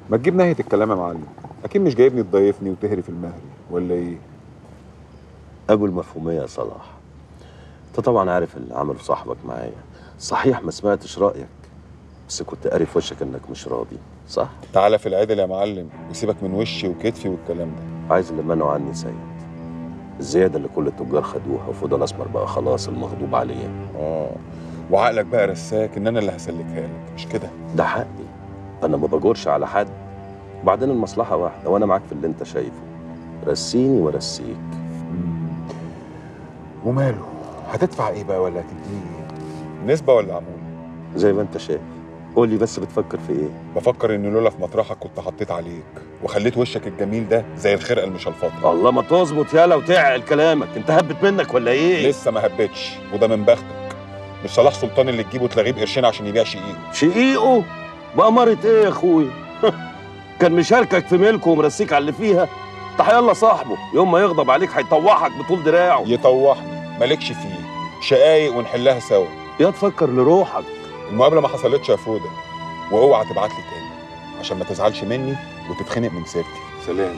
ما تجيب ناحيه الكلام يا معلم اكيد مش جايبني تضيفني وتهري في المهري ولا ايه ابو المفهوميه يا صلاح انت طبعا عارف اللي عمله صاحبك معايا صحيح ما سمعتش رايك بس كنت قاري في وشك انك مش راضي صح تعالى في العدل يا معلم وسيبك من وشي وكتفي والكلام ده عايز اللي منعوا عني سيد الزياده اللي كل التجار خدوها وفضل اسمر بقى خلاص المغضوب عليه اه وعقلك بقى رساك ان انا اللي هسلكها لك مش كده ده حقي انا ما بجورش على حد وبعدين المصلحه واحده وانا معاك في اللي انت شايفه رسيني ورسيك وماله هتدفع ايه بقى ولا هتديني ايه نسبه ولا عموله زي ما انت شايف قول لي بس بتفكر في ايه بفكر ان لولا في مطرحك كنت حطيت عليك وخليت وشك الجميل ده زي الخرقه المشلفطه الله ما تظبط يالا وتعقل كلامك انت هبت منك ولا ايه لسه ما هبتش وده من بختك مش صلاح سلطان اللي تجيبه تلاغيه بقرشين عشان يبيع شقيقه شقيقه بأمارة ايه يا اخويا كان مشاركك في ملكه ومرسيك على اللي فيها تحيا الله صاحبه يوم ما يغضب عليك هيطوحك بطول دراعه يطوحني مالكش فيه شقايق ونحلها سوا يا تفكر لروحك المقابله ما حصلتش يا فوده واوعى تبعت لي تاني عشان ما تزعلش مني وتتخنق من سيرتي سلام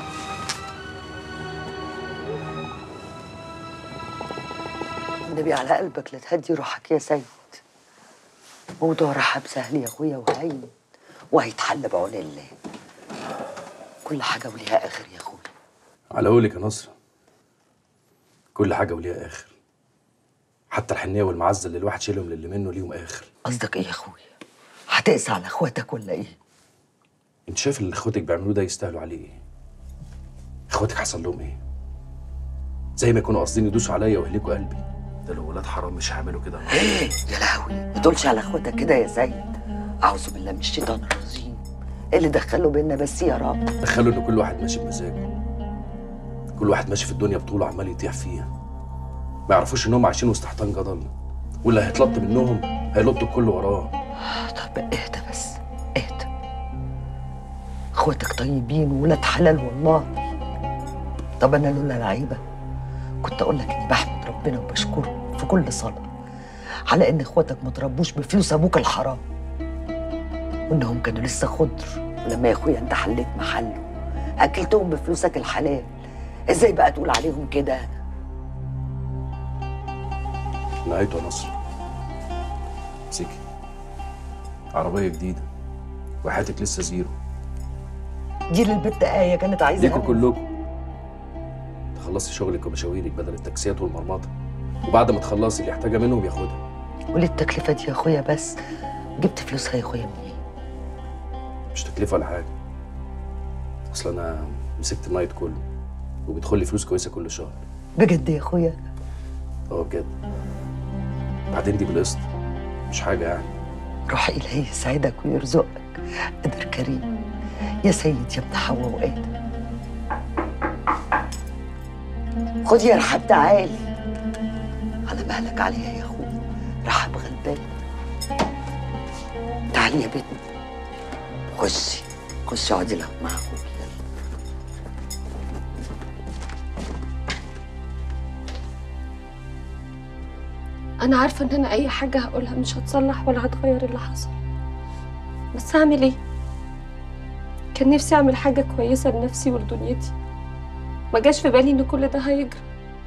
النبي على قلبك لا تهدي روحك يا سيد موضوع رحب سهل يا اخويا وهين وهيتحل بعون الله كل حاجه وليها اخر يا اخويا على قولك يا نصر كل حاجة وليها آخر حتى الحنية والمعزة اللي الواحد شيلهم للي منه ليهم آخر قصدك ايه يا اخويا هتقسى على اخواتك ولا ايه انت شايف اللي اخواتك بيعملوه ده يستاهلوا عليه ايه اخواتك حصل لهم ايه زي ما يكونوا قاصدين يدوسوا عليا ويهلكوا قلبي ده لو ولاد حرام مش هيعملوا كده ايه يا لهوي ما تقولش على اخواتك كده يا سيد اعوذ بالله من الشيطان الرجيم ايه اللي دخله بينا بس يا رب دخلوا ان كل واحد ماشي بمزاجه كل واحد ماشي في الدنيا بطوله عمال يطيح فيها ما يعرفوش انهم عايشين وسط حيطان جدل واللي هيتلط منهم هيلط الكل وراه طب اهدى بس اهدى اخواتك طيبين وولاد حلال والله طب انا لولا العيبه كنت اقول لك اني بحمد ربنا وبشكره في كل صلاه على ان اخواتك ما تربوش بفلوس ابوك الحرام وانهم كانوا لسه خضر ولما يا اخويا انت حليت محله اكلتهم بفلوسك الحلال ازاي بقى تقول عليهم كده نهايته يا نصر امسكي عربية جديدة وحياتك لسه زيرو دي للبت ايه كانت عايزه ليكوا كلكم تخلصي شغلك ومشاويرك بدل التاكسيات والمرمطة وبعد ما تخلصي اللي يحتاجها منهم ياخدها وليه التكلفه دي يا اخويا بس جبت فلوسها يا اخويا منين مش تكلفة ولا حاجة أصل أنا مسكت النايت كله وبيدخل لي فلوس كويسة كل شهر بجد يا اخويا اه بجد بعدين دي بالقسط مش حاجة يعني روح إلهي يسعدك ويرزقك قدر كريم يا سيد يا ابن حواء وآدم خد يا رحاب تعالي على مهلك عليها يا أخويا رحاب غلبان تعالي يا بنت خشي خشي اقعدي لك مع أخوك يلا أنا عارفة إن أنا أي حاجة هقولها مش هتصلح ولا هتغير اللي حصل بس هعمل إيه؟ كان نفسي أعمل حاجة كويسة لنفسي ولدنيتي ما جاش في بالي إن كل ده هيجرى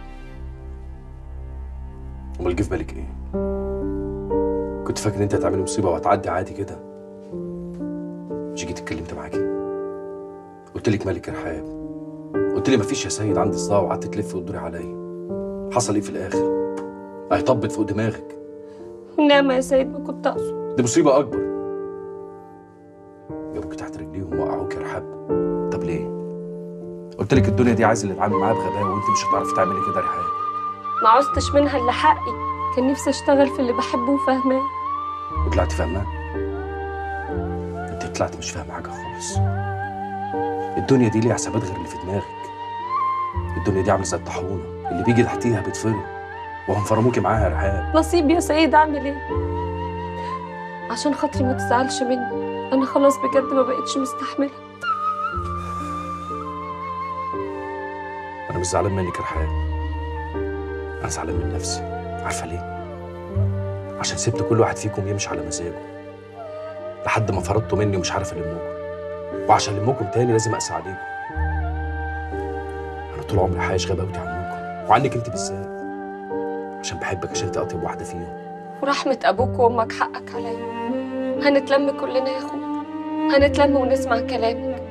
أمال جه في بالك إيه؟ كنت فاكر إن أنت هتعملي مصيبة وهتعدي عادي كده مش جيت اتكلمت معاكي قلت لك مالك يا رحاب قلت لي مفيش يا سيد عندي صداع وقعدت تلف وتدوري عليا حصل إيه في الآخر؟ هيطبط فوق دماغك والنعمة يا سيد ما كنت أقصد دي مصيبة أكبر جابوك تحت رجليهم ووقعوك يا رحاب طب ليه؟ قلت لك الدنيا دي عايز اللي يتعامل معاها بغباء وانت مش هتعرفي تعملي كده يا رحاب ما عوزتش منها اللي حقي كان نفسي أشتغل في اللي بحبه وفاهماه وطلعتي فاهمة؟ انت طلعتي مش فاهمة حاجة خالص الدنيا دي ليها حسابات غير اللي في دماغك الدنيا دي عاملة زي الطاحونة اللي بيجي تحتيها بيتفرم وهم فرموكي معاها يا رحاب نصيب يا سيد أعمل إيه؟ عشان خاطري ما تزعلش مني أنا خلاص بجد ما بقتش مستحملة انا مش زعلان منك يا رحاب انا زعلان من نفسي عارفه ليه عشان سبت كل واحد فيكم يمشي على مزاجه لحد ما فرضتوا مني ومش عارف المكم وعشان لمكم تاني لازم اقسى عليكم انا طول عمري عايش غباوتي عنكم وعنك انت بالذات عشان بحبك عشان انت اطيب واحده فيهم ورحمة أبوك وأمك حقك عليا هنتلم كلنا يا أخويا هنتلم ونسمع كلامك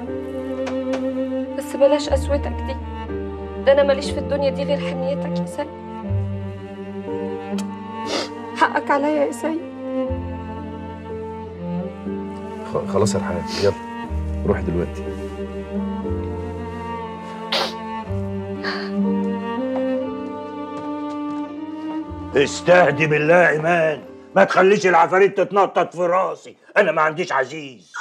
بس بلاش قسوتك دي ده أنا ماليش في الدنيا دي غير حنيتك يا سيد حقك عليا يا سيد خ- خلاص يا رحاب يلا روحي دلوقتي استهدي بالله ايمان ما تخليش العفاريت تتنطط في راسي انا ما عنديش عزيز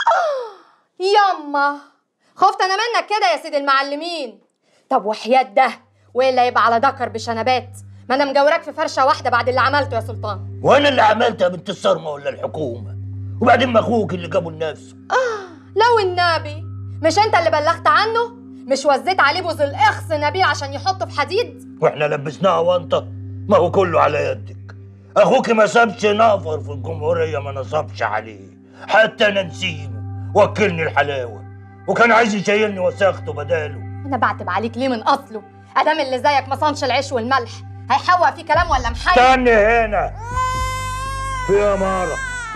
ياما خفت انا منك كده يا سيد المعلمين طب وحياة ده والا يبقى على دكر بشنبات ما انا مجورك في فرشه واحده بعد اللي عملته يا سلطان وانا اللي عملتها بنت الصرمه ولا الحكومه وبعدين ما اخوك اللي جابه لنفسه لو النبي مش انت اللي بلغت عنه مش وزيت عليه بوز الاخس نبيل عشان يحطه في حديد واحنا لبسناها وانطه ما هو كله على يدك اخوك ما سابش نفر في الجمهوريه ما نصبش عليه حتى انا نسيبه وكلني الحلاوه وكان عايز يشيلني وساخته بداله انا بعتب عليك ليه من اصله ادام اللي زيك ما صنش العيش والملح هيحوق فيه كلام ولا محي استني هنا في يا مارة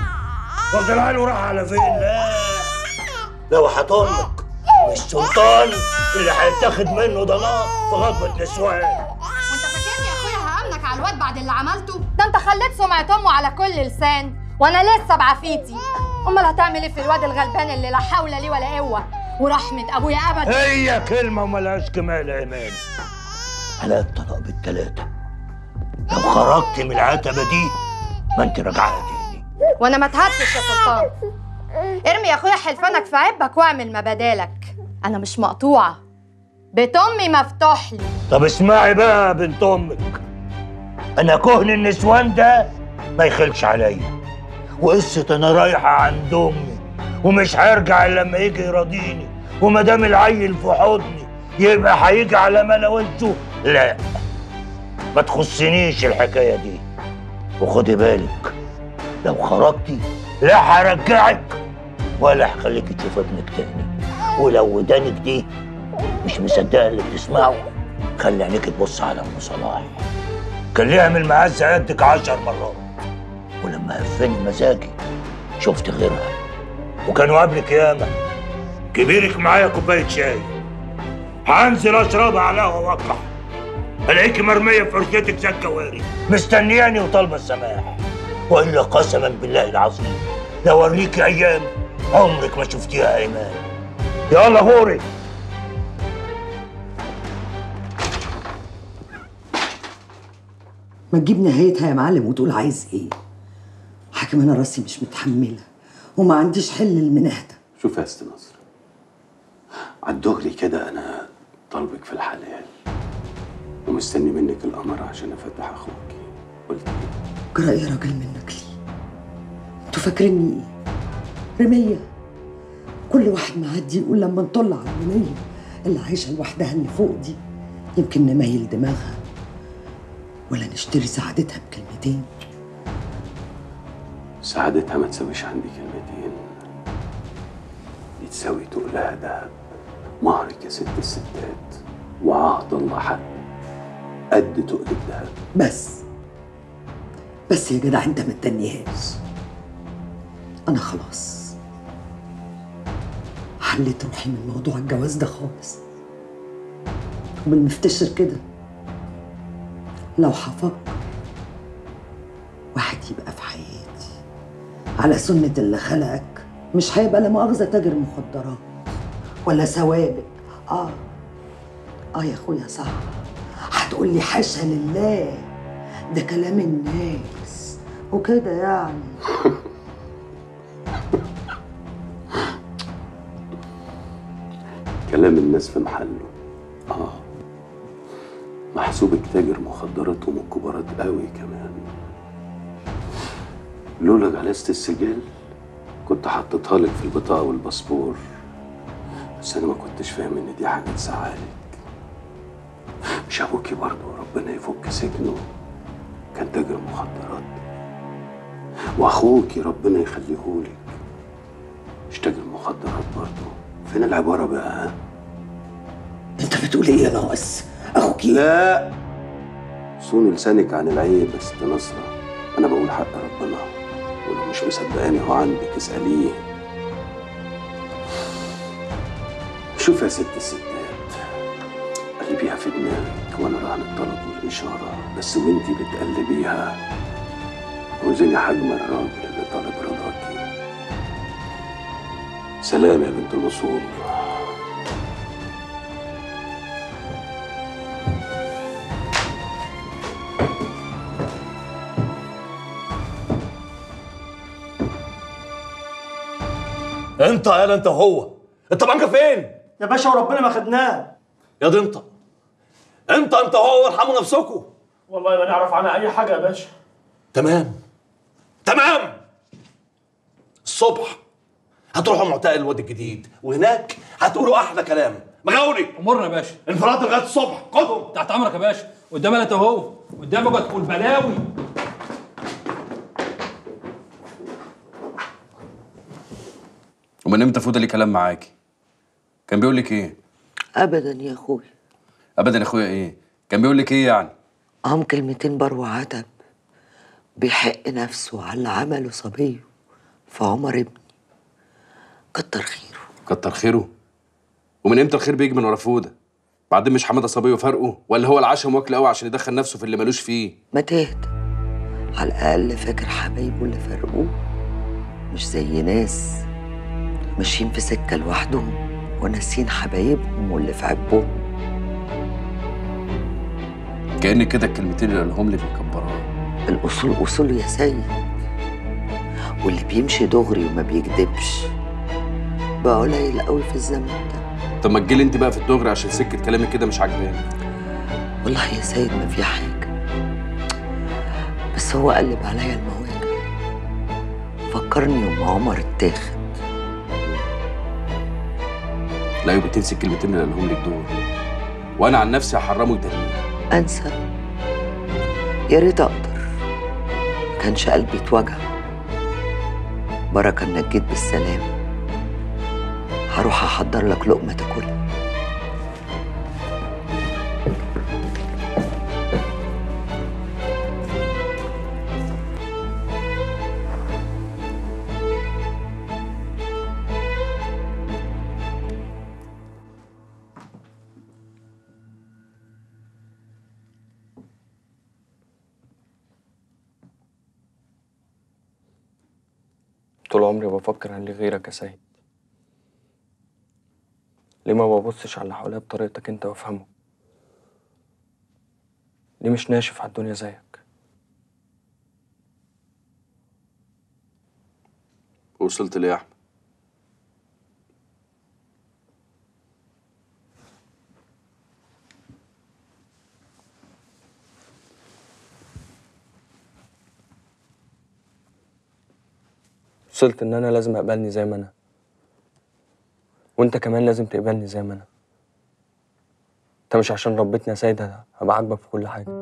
وزرع له راح على فين لا لو هتمك مش سلطان اللي هيتاخد منه ضلال في غضبة نسوان وانت فاكرني يا اخويا هامنك على الواد بعد اللي عملته ده انت خليت سمعة امه على كل لسان وانا لسه بعافيتي امال هتعمل ايه في الواد الغلبان اللي لا حول لي ولا قوه ورحمه ابويا ابدا هي كلمة وملهاش كمال يا إيمان على الطلاق بالتلاتة لو خرجت من العتبة دي ما انت راجعة تاني وانا ما اتهدتش يا سلطان ارمي يا اخويا حلفانك في عبك واعمل ما بدالك انا مش مقطوعه بيت امي مفتوح لي طب اسمعي بقى يا بنت امك انا كهن النسوان ده ما يخلش عليا وقصة انا رايحة عند امي ومش هرجع الا لما يجي يراضيني وما دام العيل في حضني يبقى هيجي على ملا وشه لا ما تخصنيش الحكاية دي وخدي بالك لو خرجتي لا هرجعك ولا هخليكي تشوف ابنك تاني ولو ودانك دي مش مصدقه اللي بتسمعه خلي عينيك تبص على ام صلاح كان ليها من المعزه قدك عشر مرات ولما هفني مزاجي شفت غيرها وكانوا قبلك ياما كبيرك معايا كوبايه شاي هنزل اشربها على قهوه واقع الاقيكي مرميه في فرشتك زي الكواري مستنياني وطالبه السماح والا قسما بالله العظيم لو اوريكي ايام عمرك ما شفتيها ايمان يلا غوري ما تجيب نهايتها يا معلم وتقول عايز ايه حاكم انا راسي مش متحمله وما عنديش حل المنهده شوف يا ست نصر على الدغري كده انا طالبك في الحلال ومستني منك الامر عشان افتح اخوك قلت ايه جرى ايه راجل منك ليه انتوا فاكريني ايه رميه كل واحد معدي يقول لما نطلع على الوليه اللي عايشه لوحدها اللي فوق دي يمكن نميل دماغها ولا نشتري سعادتها بكلمتين سعادتها ما تساويش عندي كلمتين دي تساوي تقولها دهب مهرك يا ست الستات وعهد الله حق قد تقل الدهب بس بس يا جدع انت ما تدنيهاش انا خلاص حليت روحي من موضوع الجواز ده خالص وبالمفتشر كده لو هفكر واحد يبقى في حياتي على سنة اللي خلقك مش هيبقى لا مؤاخذة تاجر مخدرات ولا سوابق اه اه يا اخويا صح هتقولي حاشا لله ده كلام الناس وكده يعني كلام الناس في محله اه محسوبك تاجر مخدرات ومكبرات قوي كمان لولا جلست السجل كنت حطيتها لك في البطاقة والباسبور بس انا ما كنتش فاهم ان دي حاجة تزعلك مش ابوكي برضه ربنا يفك سجنه كان تاجر مخدرات واخوكي ربنا يخليهولك مش تاجر مخدرات مخدرات برضه فين العباره بقى ها؟ انت بتقول ايه يا ناقص اخوك لا صوني لسانك عن العيب يا ست نصرة أنا بقول حق ربنا ولو مش مصدقاني هو عندك اسأليه شوف يا ست الستات قلبيها في دماغك وأنا راهن الطلب والإشارة بس وأنتي بتقلبيها وزني حجم الراجل اللي طالب رضاكي سلام يا بنت الأصول انت يالا انت وهو انت بنك فين يا باشا وربنا ما خدناه يا دي انت انت انت وهو ارحموا نفسكم والله ما نعرف عنها اي حاجه يا باشا تمام تمام الصبح هتروحوا معتقل الواد الجديد وهناك هتقولوا احلى كلام مغاوري امرنا يا باشا انفراد لغايه الصبح خدهم تحت امرك يا باشا قدامنا انت اهو قدامك هتقول بلاوي ومن امتى فوده ليه كلام معاكي كان بيقول لك ايه ابدا يا اخوي ابدا يا اخويا ايه كان بيقول لك ايه يعني هم كلمتين بر وعتب بيحق نفسه على اللي عمله صبيه في عمر ابني كتر خيره كتر خيره ومن امتى الخير بيجي من ورا فوده بعدين مش حماده صبيه وفرقه ولا هو العشم واكل قوي عشان يدخل نفسه في اللي ملوش فيه ما تهدى على الأقل فاكر حبايبه اللي فرقوه مش زي ناس ماشيين في سكة لوحدهم وناسين حبايبهم واللي في عبهم كأن كده الكلمتين اللي قالهم لك مكبراه الأصول أصول يا سيد واللي بيمشي دغري وما بيكدبش بقى قليل قوي في الزمن ده طب ما تجيلي انت بقى في الدغري عشان سكه كلامك كده مش عاجباني والله يا سيد ما في حاجة بس هو قلب عليا المواجع فكرني يوم عمر اتاخد لا يبقى تنسي الكلمتين اللي قالهم لك دول وانا عن نفسي هحرمه يتنيه أنسى يا ريت أقدر ما كانش قلبي اتوجع بركة إنك جيت بالسلام هروح أحضر لك لقمة تاكلها طول عمري بفكر عن اللي غيرك يا سيد ليه ما ببصش على اللي حواليا بطريقتك انت وافهمه ليه مش ناشف على الدنيا زيك وصلت ليه يا احمد وصلت ان انا لازم اقبلني زي ما انا وانت كمان لازم تقبلني زي ما انا انت مش عشان ربيتني يا سيد هبقى عاجبك في كل حاجه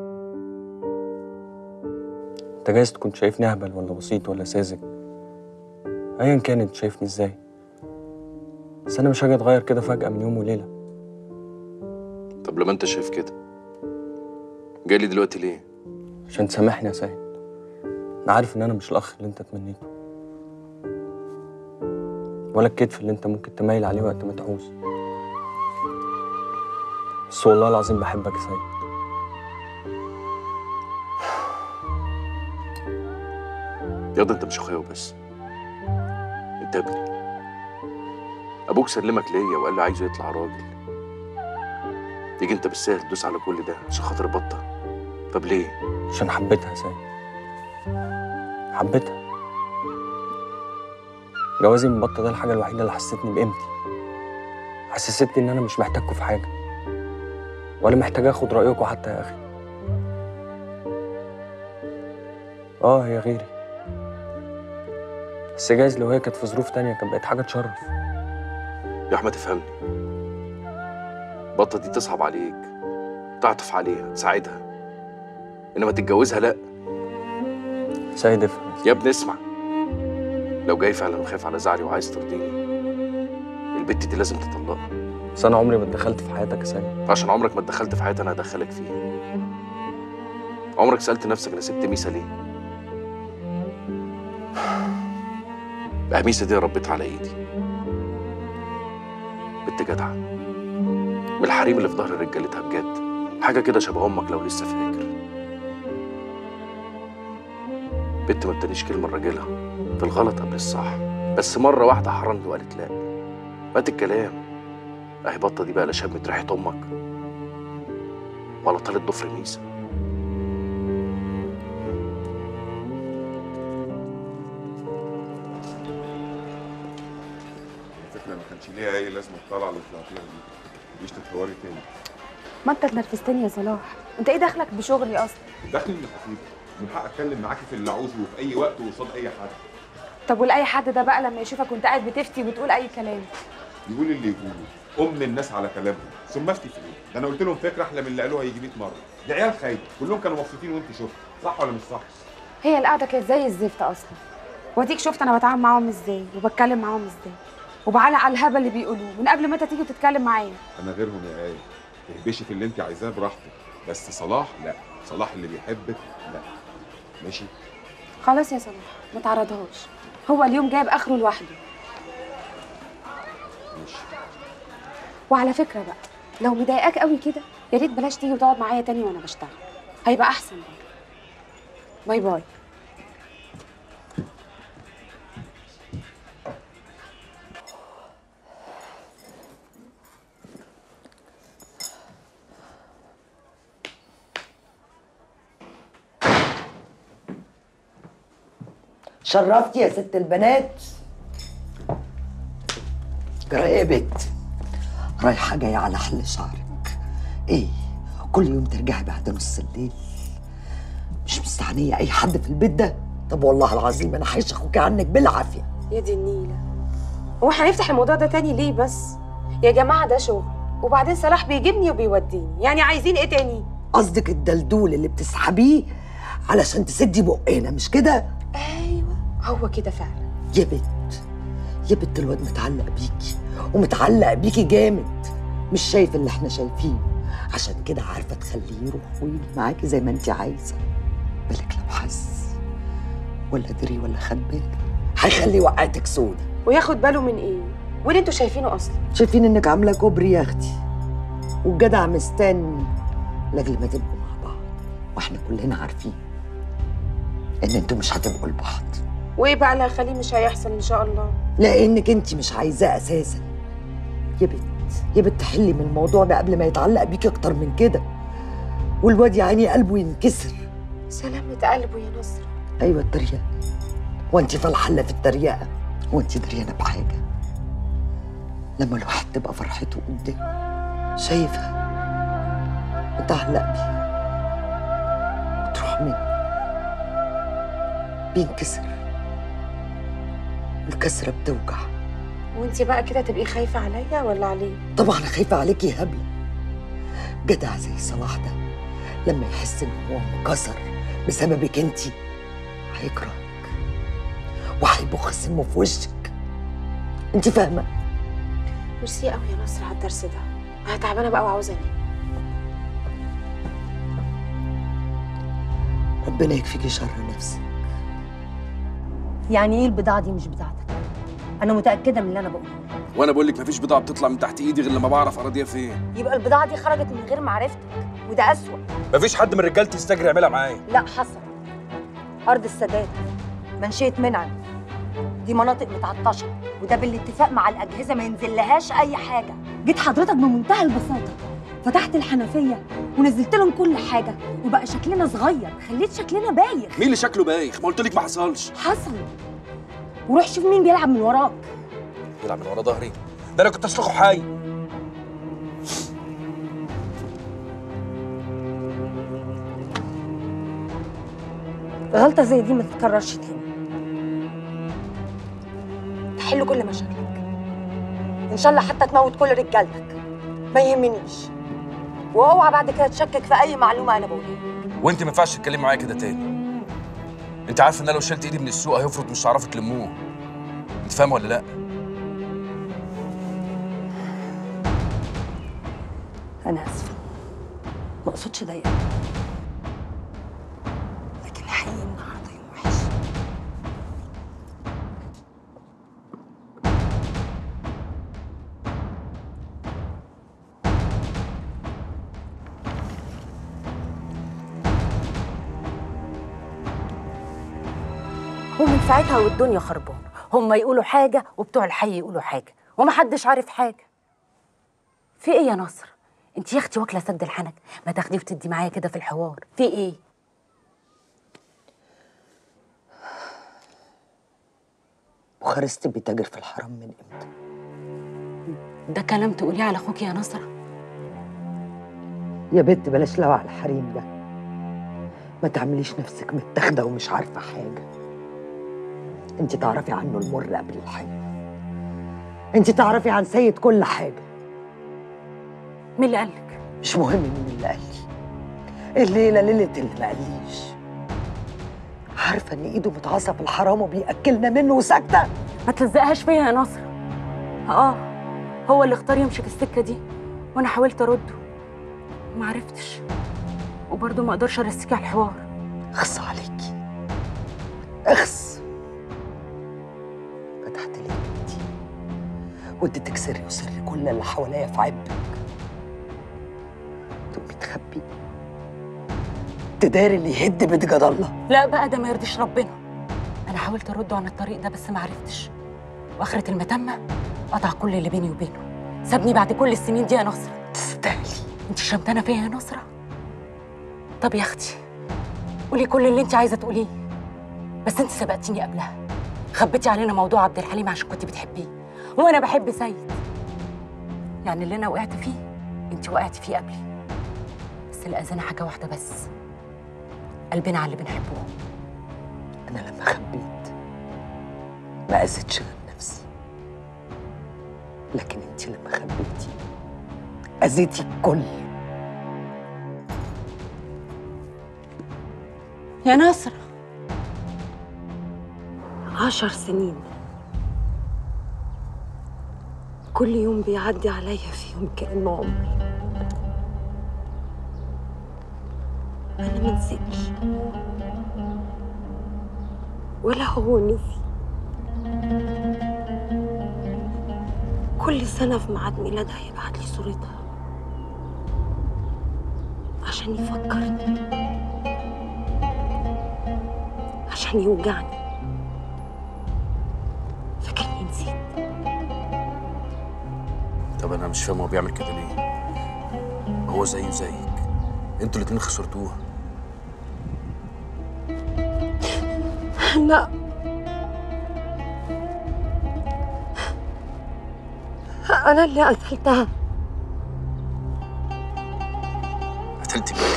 انت جايز تكون شايفني اهبل ولا بسيط ولا ساذج ايا كان انت شايفني ازاي بس انا مش هاجي اتغير كده فجاه من يوم وليله طب لما انت شايف كده جاي لي دلوقتي ليه عشان تسامحني يا سيد انا عارف ان انا مش الاخ اللي انت تمنيته ولا الكتف اللي انت ممكن تميل عليه وقت ما تعوز بس والله العظيم بحبك يا سيد ياض انت مش اخويا وبس انت ابني ابوك سلمك ليا وقال لي عايزه يطلع راجل تيجي انت بالسهل تدوس على كل ده عشان خاطر بطه طب ليه عشان حبيتها يا سيد حبيتها جوازي من بطة ده الحاجة الوحيدة اللي حسستني بقيمتي حسستني إن أنا مش محتاجكوا في حاجة ولا محتاج آخد رأيكوا حتى يا أخي آه هي غيري بس جايز لو هي كانت في ظروف تانية كانت بقت حاجة تشرف يا احمد افهمني بطه دي تصعب عليك تعطف عليها تساعدها انما تتجوزها لا سيد افهم يا ابني اسمع لو جاي فعلا وخايف على زعلي وعايز ترضيني البت دي لازم تطلقها بس انا عمري ما اتدخلت في حياتك يا سامي عشان عمرك ما اتدخلت في حياتي انا هدخلك فيها عمرك سألت نفسك انا سبت ميسا ليه؟ بقى ميسا دي ربيتها على ايدي بنت جدعة من الحريم اللي في ظهر رجالتها بجد حاجة كده شبه أمك لو لسه فاكر بنت ما بتنيش كلمة لراجلها في الغلط قبل الصح بس مرة واحدة حرمت وقالت لا مات الكلام اهي بطة دي بقى لا شمت ريحة أمك ولا طالت ضفر ميسا الفكره ما كانش ليها اي لازمه الطلعه اللي طلعتيها دي مش تتحوري تاني ما انت اتنرفزتني يا صلاح انت ايه دخلك بشغلي اصلا دخلي من خفيف من حق اتكلم معاكي في اللي عاوزه وفي اي وقت وقصاد اي حد طب ولاي حد ده بقى لما يشوفك وانت قاعد بتفتي وبتقول اي كلام يقول اللي يقوله ام الناس على كلامهم ثم افتي في ايه ده انا قلت لهم فكره احلى من اللي قالوها يجي 100 مره دي عيال خايبه كلهم كانوا مبسوطين وانت شفت صح ولا مش صح هي القعده كانت زي الزفت اصلا واديك شفت انا بتعامل معاهم ازاي وبتكلم معاهم ازاي وبعلق على الهبل اللي بيقولوه من قبل ما انت تيجي تتكلم معايا انا غيرهم يا ايه تهبشي في اللي انت عايزاه براحتك بس صلاح لا صلاح اللي بيحبك لا ماشي خلاص يا صلاح ما تعرضهاش هو اليوم جايب اخره لوحده ماشي وعلى فكره بقى لو مضايقاك قوي كده يا ريت بلاش تيجي وتقعد معايا تاني وانا بشتغل هيبقى احسن باي باي شرفتي يا ست البنات جربت رايحة جاية على حل شعرك ايه كل يوم ترجعي بعد نص الليل مش مستعنية أي حد في البيت ده طب والله العظيم أنا هعيش أخوكي عنك بالعافية يا دي النيله هو احنا هنفتح الموضوع ده تاني ليه بس يا جماعه ده شغل وبعدين صلاح بيجيبني وبيوديني يعني عايزين ايه تاني قصدك الدلدول اللي بتسحبيه علشان تسدي بقنا مش كده ايوه هو كده فعلا يا بت يا بت الواد متعلق بيكي ومتعلق بيكي جامد مش شايف اللي احنا شايفينه عشان كده عارفه تخليه يروح ويجي معاكي زي ما انت عايزه بالك لو حس ولا دري ولا خد باله هيخلي وقعتك سودة وياخد باله من ايه واللي انتوا شايفينه اصلا شايفين انك عامله كوبري يا اختي والجدع مستني لاجل ما تبقوا مع بعض واحنا كلنا عارفين ان انتوا مش هتبقوا لبعض وايه بقى اللي هيخليه مش هيحصل ان شاء الله لانك انت مش عايزاه اساسا يا بنت يا بنت حلي من الموضوع ده قبل ما يتعلق بيكي اكتر من كده والواد يا عيني قلبه ينكسر سلامة قلبه يا نصر ايوه التريقه وانت فالحله في التريقه وانت دريانه بحاجه لما الواحد تبقى فرحته قدامه شايفها متعلق بيها وتروح منه بينكسر الكسره بتوجع وانت بقى كده تبقي خايفه عليا ولا عليه طبعا خايفه عليكي يا هبله جدع زي صلاح ده لما يحس ان هو انكسر بسببك انت هيكرهك وهيبخ سمه في وشك انت فاهمه ميرسي قوي يا نصر على الدرس ده انا تعبانه بقى وعاوزه انام ربنا يكفيكي شر نفسك يعني ايه البضاعه دي مش بتاعتك انا متاكده من اللي انا بقوله وانا بقول لك مفيش بضاعه بتطلع من تحت ايدي غير لما بعرف اراضيها فين يبقى البضاعه دي خرجت من غير معرفتك وده اسوأ مفيش حد من رجالتي يستجري يعملها معايا لا حصل ارض السادات منشيه منعم دي مناطق متعطشه وده بالاتفاق مع الاجهزه ما ينزلهاش اي حاجه جيت حضرتك بمنتهى البساطه فتحت الحنفيه ونزلت لهم كل حاجه وبقى شكلنا صغير خليت شكلنا بايخ مين اللي شكله بايخ ما قلت لك ما حصلش حصل وروح شوف مين بيلعب من وراك يلعب من ورا ظهري ده انا كنت اسلخه حي غلطه زي دي ما تتكررش تاني تحل كل مشاكلك ان شاء الله حتى تموت كل رجالتك ما يهمنيش واوعى بعد كده تشكك في اي معلومه انا بقولها وانت ما ينفعش تتكلمي معايا كده تاني انت عارف ان انا لو شلت ايدي من السوق هيفرط مش هتعرفوا تلموه انت فاهم ولا لا انا اسفه ما اقصدش اضايقك لكن حقيقي النهارده يوم وحش ومن ساعتها والدنيا خربانه هم يقولوا حاجه وبتوع الحي يقولوا حاجه ومحدش عارف حاجه في ايه يا نصر انت يا اختي واكله سد الحنك ما تاخدي وتدي معايا كده في الحوار في ايه بوخارست بيتاجر في الحرام من امتى ده كلام تقوليه على اخوك يا نصر يا بنت بلاش لو على الحريم ده ما تعمليش نفسك متاخده ومش عارفه حاجه انت تعرفي عنه المر قبل الحلو انت تعرفي عن سيد كل حاجه مين اللي قالك مش مهم مين اللي قال لي الليله ليله اللي ما قاليش عارفه ان ايده متعصب الحرام وبياكلنا منه وساكته ما تلزقهاش فيا يا نصر اه هو اللي اختار يمشي في السكه دي وانا حاولت ارده وما عرفتش وبرضه ما اقدرش ارسيكي على الحوار اخص عليكي اخص فتحت لي بيتي واديتك سري وسر كل اللي حواليا في عبك تقومي تخبي تداري اللي يهد بيت جد الله لا بقى ده ما يرضيش ربنا انا حاولت ارده عن الطريق ده بس ما عرفتش واخره المتمه قطع كل اللي بيني وبينه سابني بعد كل السنين دي يا نصرة تستاهلي انت شمتانه فيا يا نصرة طب يا اختي قولي كل اللي انت عايزه تقوليه بس انت سبقتيني قبلها خبيتي علينا موضوع عبد الحليم عشان كنت بتحبيه وانا بحب سيد يعني اللي انا وقعت فيه انت وقعتي فيه قبلي بس اللي اذانا حاجه واحده بس قلبنا على اللي بنحبه انا لما خبيت ما اذيتش غير نفسي لكن انت لما خبيتي اذيتي الكل يا نصرة عشر سنين كل يوم بيعدي عليا فيهم كأنه عمري أنا ما نسيتش ولا هو نسي كل سنة في ميعاد ميلادها يبعت لي صورتها عشان يفكرني عشان يوجعني فاكرني نسيت طب انا مش فاهم هو بيعمل كده ليه هو زيه زيك انتوا الاتنين خسرتوها لا أنا اللي قتلتها قتلت مين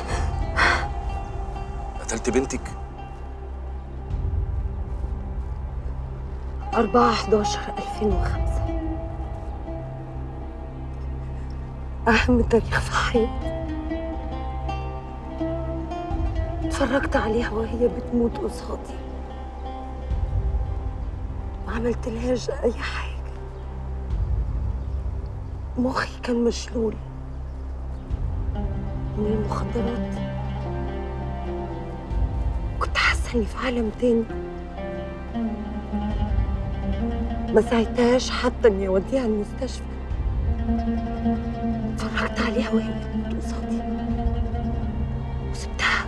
قتلت بنتك أربعة حداشر ألفين وخمسة أهم تاريخ في حياتي اتفرجت عليها وهي بتموت قصادي ما عملتلهاش أي حاجة مخي كان مشلول من المخدرات كنت حاسة إني في عالم تاني ما ساعدتهاش حتى إني أوديها المستشفى اتفرجت عليها وهي بتموت قصادي وسبتها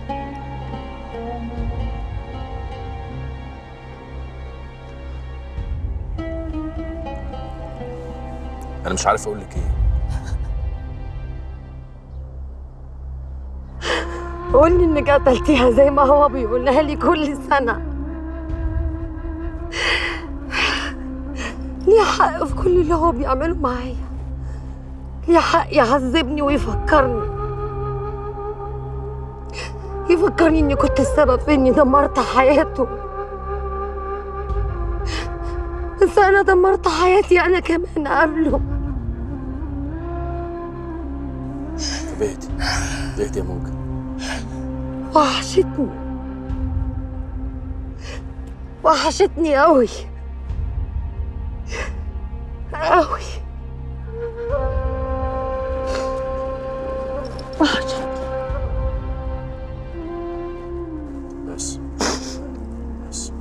انا مش عارف اقول لك ايه قولي انك قتلتيها زي ما هو بيقولها لي كل سنة ليه حق في كل اللي هو بيعمله معايا ليه حق يعذبني ويفكرني يفكرني اني كنت السبب في اني دمرت حياته بس انا دمرت حياتي انا كمان قبله طب اهدي اهدي يا موجة وحشتني وحشتني قوي قوي ينفعش بس بس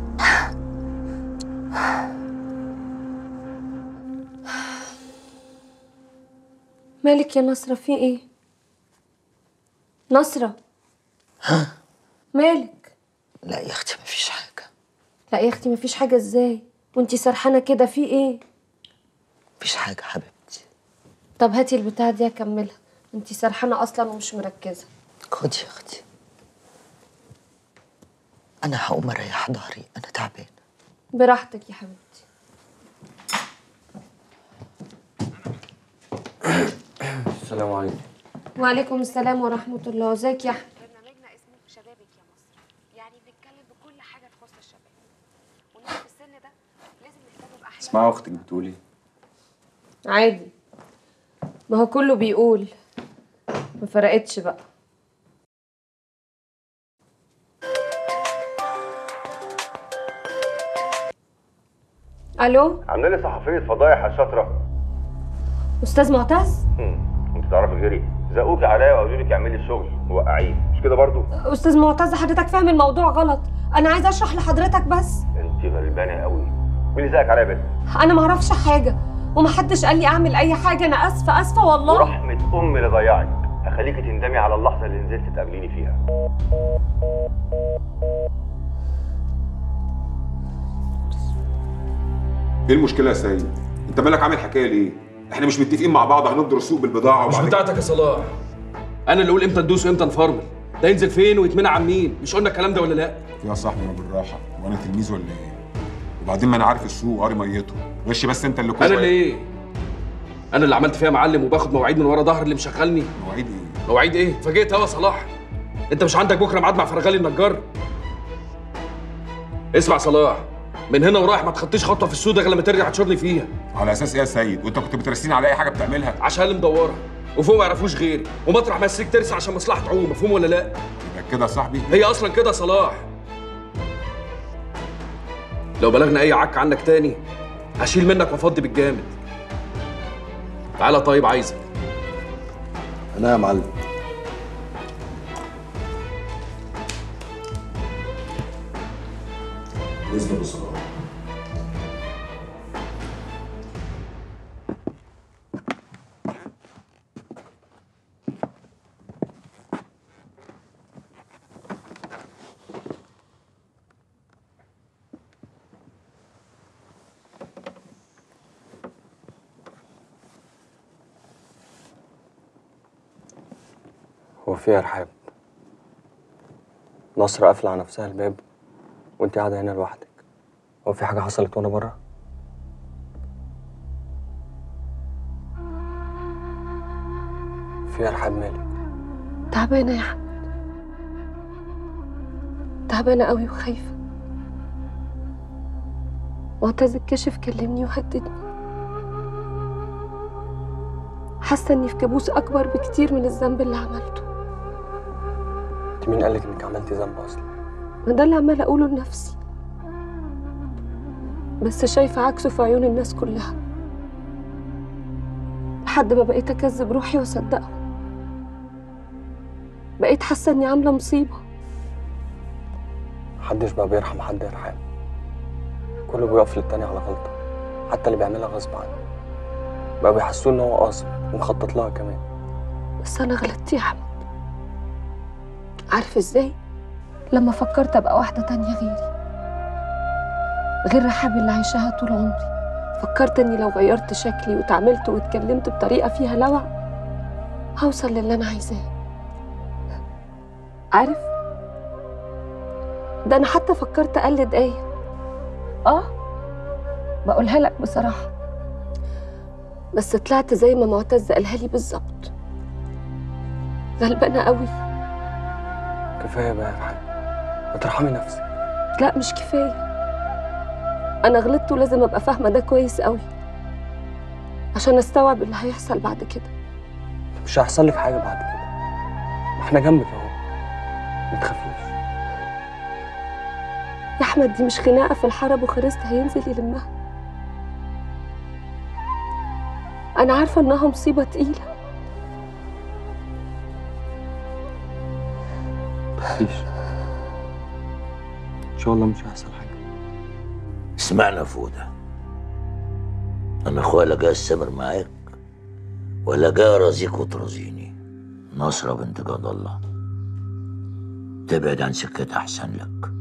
مالك يا نصرة في ايه؟ نصرة مالك؟ لا يا اختي مفيش حاجه لا يا اختي مفيش حاجة ازاي؟ وانتي سرحانة كده في ايه؟ مفيش حاجه حبيبتي طب هاتي البتاعة دي اكملها انتي سرحانة اصلا ومش مركزة خدي يا اختي انا هقوم اريح ظهري انا تعبانه براحتك يا حبيبتي السلام عليكم وعليكم السلام ورحمة الله ازيك يا احمد برنامجنا اسمه شبابك يا مصر يعني بنتكلم بكل حاجه تخص الشباب والناس في السن ده لازم نهتم باحلام اسمعي اختك بتقولي عادي ما هو كله بيقول ما فرقتش بقى الو عامله لي صحفيه فضايح يا شاطره استاذ معتز انت تعرفي غيري زقوكي عليا وقالوا لك اعملي الشغل وقعيه مش كده برضو استاذ معتز حضرتك فاهم الموضوع غلط انا عايزه اشرح لحضرتك بس انت غلبانه قوي مين اللي زقك عليا يا بنت انا ما اعرفش حاجه ومحدش قال لي اعمل اي حاجه انا اسفه اسفه والله ورحمه امي اللي ضيعك اخليكي تندمي على اللحظه اللي نزلت تقابليني فيها ايه المشكله يا سيد انت مالك عامل حكايه ليه احنا مش متفقين مع بعض هنضرب السوق بالبضاعه مش وبعد بتاعتك يا صلاح انا اللي اقول امتى ندوس وامتى نفرمل ده ينزل فين ويتمنع عن مين مش قلنا الكلام ده ولا لا يا صاحبي ما بالراحه وانا تلميذ ولا ايه وبعدين ما انا عارف السوق وقاري ميته غش بس انت اللي كل انا اللي ايه انا اللي عملت فيها معلم وباخد مواعيد من ورا ظهر اللي مشغلني مواعيد ايه مواعيد ايه فاجئت هوا صلاح انت مش عندك بكره ميعاد مع فرغالي النجار اسمع صلاح من هنا ورايح ما تخطيش خطوه في السوق ده غير لما ترجع تشورني فيها على اساس ايه يا سيد وانت كنت بترسيني على اي حاجه بتعملها عشان اللي مدورها وفوق ما يعرفوش غيري ومطرح ما السلك ترسي عشان مصلحه عموم مفهوم ولا لا يبقى كده يا صاحبي هي اصلا كده يا صلاح لو بلغنا اي عك عنك تاني هشيل منك وافضي بالجامد تعالى طيب عايزك انا يا معلم بالنسبه لصلاح هو في إيه يا رحاب نصر قافلة على نفسها الباب وانت قاعدة هنا لوحدك هو في حاجة حصلت وانا بره في إيه يا رحاب مالك تعبانه يا احمد تعبانه قوي وخايفه معتز الكاشف كلمني وهددني حاسه اني في كابوس اكبر بكتير من الذنب اللي عملته انت مين قالك انك عملتي ذنب اصلا ما ده اللي عماله اقوله لنفسي بس شايفه عكسه في عيون الناس كلها لحد ما بقيت اكذب روحي واصدقه بقيت حاسه اني عامله مصيبه محدش بقى بيرحم حد يا رحاب كله بيقف للتاني على غلطة حتى اللي بيعملها غصب عنه بقى بيحسوه ان هو قاصد ومخطط لها كمان بس انا غلطت يا احمد عارف ازاي لما فكرت ابقى واحده تانية غيري غير رحاب اللي عايشاها طول عمري فكرت اني لو غيرت شكلي وتعاملت واتكلمت بطريقه فيها لوع هوصل للي انا عايزاه عارف ده انا حتى فكرت اقلد ايه اه بقولها لك بصراحه بس طلعت زي ما معتز قالها لي بالظبط غلبانه قوي كفاية بقى يا رحاب ما ترحمي نفسك لا مش كفايه انا غلطت ولازم ابقى فاهمه ده كويس قوي عشان استوعب اللي هيحصل بعد كده مش هيحصل لك حاجة بعد كده ما احنا جنبك اهو ما تخافيش يا احمد دي مش خناقه في الحرب وخرست هينزل يلمها انا عارفه انها مصيبه تقيله تخافيش ان شاء الله مش هيحصل حاجه اسمعنا فودة انا اخويا لا جاي استمر معاك ولا جاي ارازيك وترازيني نصرة بنت جاد الله تبعد عن سكتها احسن لك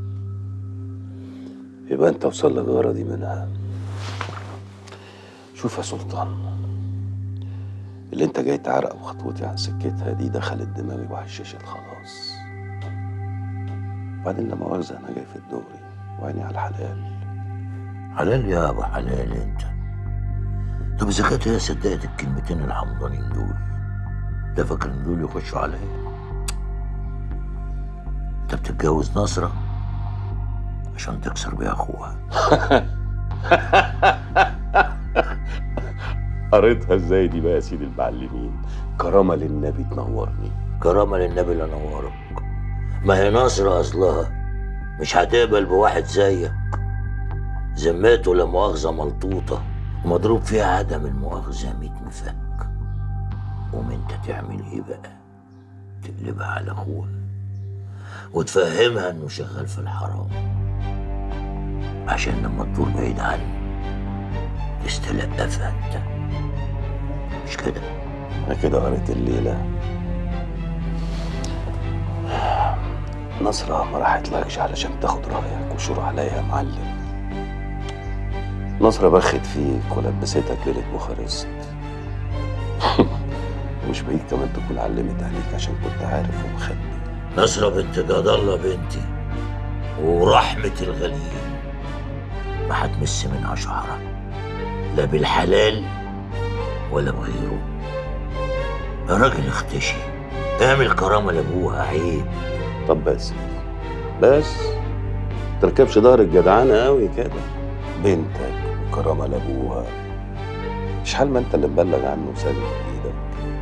يبقى انت وصل لك غرضي منها شوف يا سلطان اللي انت جاي تعرق بخطوتي عن سكتها دي دخلت دماغي وهششت خلاص بعدين لما مؤاخذة انا جاي في الدغري وعيني على الحلال حلال يا ابو حلال انت طب اذا كانت هي صدقت الكلمتين الحمضانين دول ده فاكر ان دول يخشوا عليا انت بتتجوز نصرة عشان تكسر بيها اخوها قريتها ازاي دي بقى يا سيدي المعلمين كرامة للنبي تنورني كرامة للنبي اللي نورك ما هي نصرة اصلها مش هتقبل بواحد زيك ذمته لا مؤاخذة ملطوطة ومضروب فيها عدم المؤاخذة ميت مفك قوم انت تعمل ايه بقى تقلبها على اخوها وتفهمها انه شغال في الحرام عشان لما تدور بعيد عنه تستلقفها انت مش كده انا كده قريت الليلة نصرة ما راحتلكش علشان تاخد رأيك وشور عليا يا معلم نصرة بخت فيك ولبستك ليلة بوخارست مش بعيد كمان تكون علمت عليك عشان كنت عارف ومخبي نصرة بنت جاد الله بنتي ورحمة الغليل ما هتمس منها شعرة لا بالحلال ولا بغيره يا راجل اختشي اعمل كرامة لابوها عيب طب بس بس تركبش ظهر الجدعانة قوي كده بنتك وكرامة لابوها مش حال ما انت اللي مبلغ عنه وسالك بايدك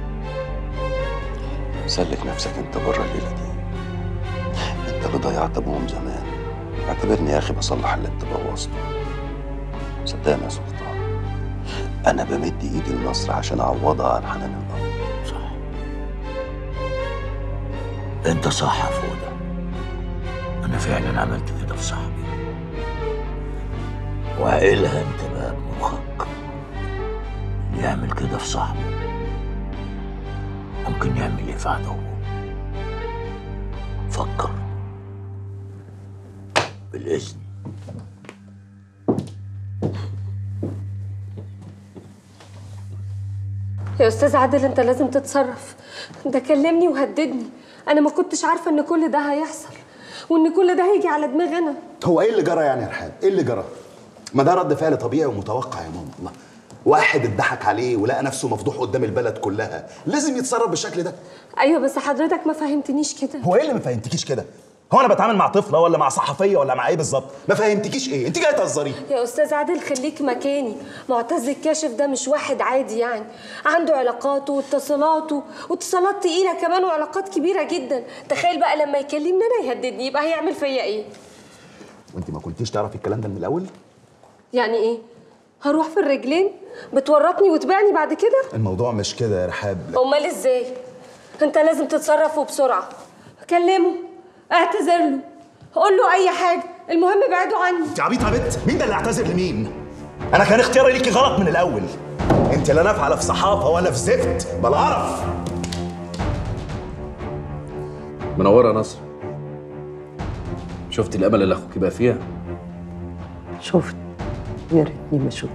سلك نفسك انت بره الليلة دي انت اللي ضيعت ابوهم زمان اعتبرني يا اخي بصلح اللي انت بوظته صدقني يا سلطان انا بمد ايدي لنصر عشان اعوضها عن حنان الارض انت صح يا فودة انا فعلا عملت كده في صاحبي وعقلها انت بقى بمخك اللي يعمل كده في صاحبه ممكن يعمل ايه في عدوه فكر بالاذن يا استاذ عادل انت لازم تتصرف ده كلمني وهددني انا ما كنتش عارفه ان كل ده هيحصل وان كل ده هيجي على دماغي انا هو ايه اللي جرى يعني يا رحاب؟ ايه اللي جرى؟ ما ده رد فعل طبيعي ومتوقع يا ماما الله واحد اتضحك عليه ولقى نفسه مفضوح قدام البلد كلها لازم يتصرف بالشكل ده ايوه بس حضرتك ما فهمتنيش كده هو ايه اللي ما فهمتكيش كده هو انا بتعامل مع طفله ولا مع صحفيه ولا مع ايه بالظبط ما فهمتكيش ايه انت جايه تهزري يا استاذ عادل خليك مكاني معتز الكاشف ده مش واحد عادي يعني عنده علاقاته واتصالاته واتصالات تقيله كمان وعلاقات كبيره جدا تخيل بقى لما يكلمني انا يهددني يبقى هيعمل فيا ايه وانت ما كنتيش تعرفي الكلام ده من الاول يعني ايه هروح في الرجلين بتورطني وتبيعني بعد كده الموضوع مش كده يا رحاب امال ازاي انت لازم تتصرف وبسرعه كلمه اعتذر له قول له اي حاجه المهم ابعدوا عني انت عبيطه يا بنت مين ده اللي اعتذر لمين انا كان اختياري ليكي غلط من الاول انت لا نافعه لا في صحافه ولا في زفت بلا قرف منوره يا نصر شفت الامل اللي اخوك بقى فيها شفت يا ريتني ما شفت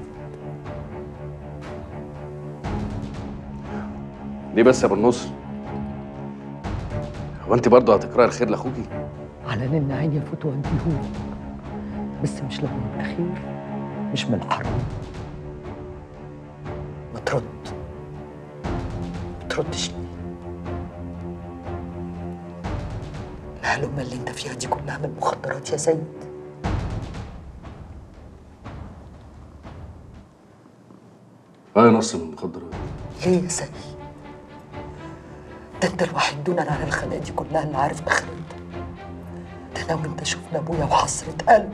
ليه بس يا ابو النصر هو انت برضه هتكرهي الخير لاخوكي على ان عيني يفوت واديهولك بس مش لما يبقى خير مش من الحرام ما ترد ما تردش ليه الهلومة اللي انت فيها دي كلها من مخدرات يا سيد اه يا نصر من المخدرات ليه يا سيد ده انت الوحيد دونا على الخناقه دي كلها اللي عارف اخرتها ده انا وانت شفنا ابويا وحسرة قلب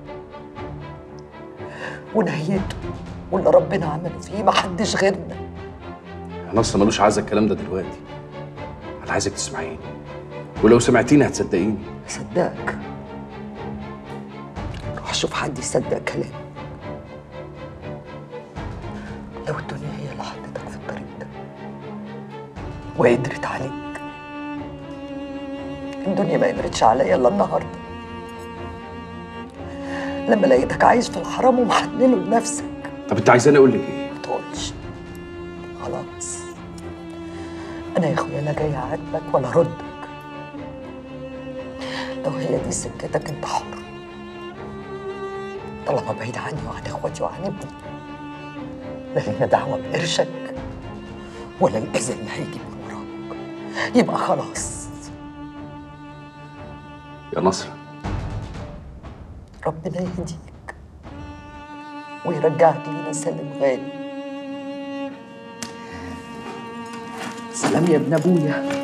ونهيته واللي ربنا عمله فيه محدش غيرنا يا نصر ملوش عايزه الكلام ده دلوقتي انا عايزك تسمعيني ولو سمعتيني هتصدقيني صدقك روح شوف حد يصدق كلامي لو الدنيا هي اللي حطتك في الطريق ده وقدرت عليك الدنيا ما قدرتش عليا الا النهارده لما لقيتك عايش في الحرام ومحننه لنفسك طب انت عايزاني اقول لك ايه ما تقولش خلاص انا يا اخويا لا جاي اعاتبك ولا اردك لو هي دي سكتك انت حر طالما بعيد عني وعن اخواتي وعن ابني لا لينا دعوه بقرشك ولا الاذى اللي هيجي من وراك يبقى خلاص يا نصر ربنا يهديك ويرجعك لينا سالم غالي سلام يا ابن ابويا